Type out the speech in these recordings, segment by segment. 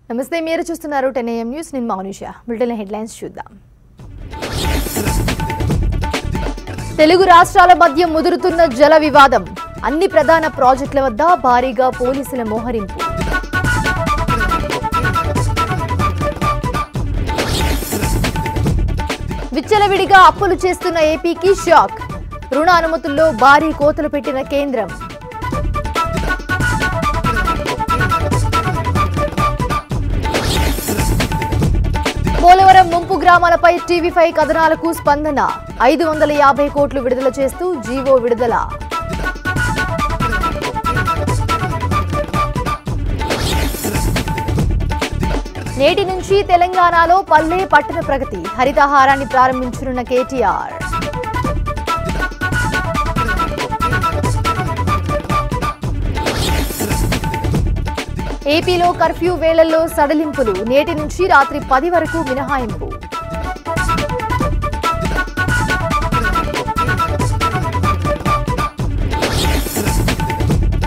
నమస్తే మీరు చూస్తున్నారు టెన్ ఏఎం న్యూస్ నేను మౌనిష బులెటిన్ హెడ్లైన్స్ చూద్దాం తెలుగు రాష్ట్రాల మధ్య ముదురుతున్న జల వివాదం అన్ని ప్రధాన ప్రాజెక్టుల వద్ద భారీగా పోలీసుల మోహరింపు విచ్చలవిడిగా అప్పులు చేస్తున్న ఏపీకి షాక్ రుణ అనుమతుల్లో భారీ కోతలు పెట్టిన కేంద్రం పోలవరం ముంపు గ్రామాలపై టీవీ ఫైవ్ కథనాలకు స్పందన ఐదు వందల యాభై కోట్లు విడుదల చేస్తూ జీవో విడుదల నేటి నుంచి తెలంగాణలో పల్లె పట్టణ ప్రగతి హరితహారాన్ని ప్రారంభించనున్న కేటీఆర్ ఏపీలో కర్ఫ్యూ వేళల్లో సడలింపులు నేటి నుంచి రాత్రి పది వరకు మినహాయింపు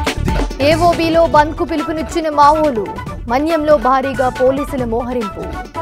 ఏఓబీలో బంద్కు పిలుపునిచ్చిన మావోలు మన్యంలో భారీగా పోలీసుల మోహరింపు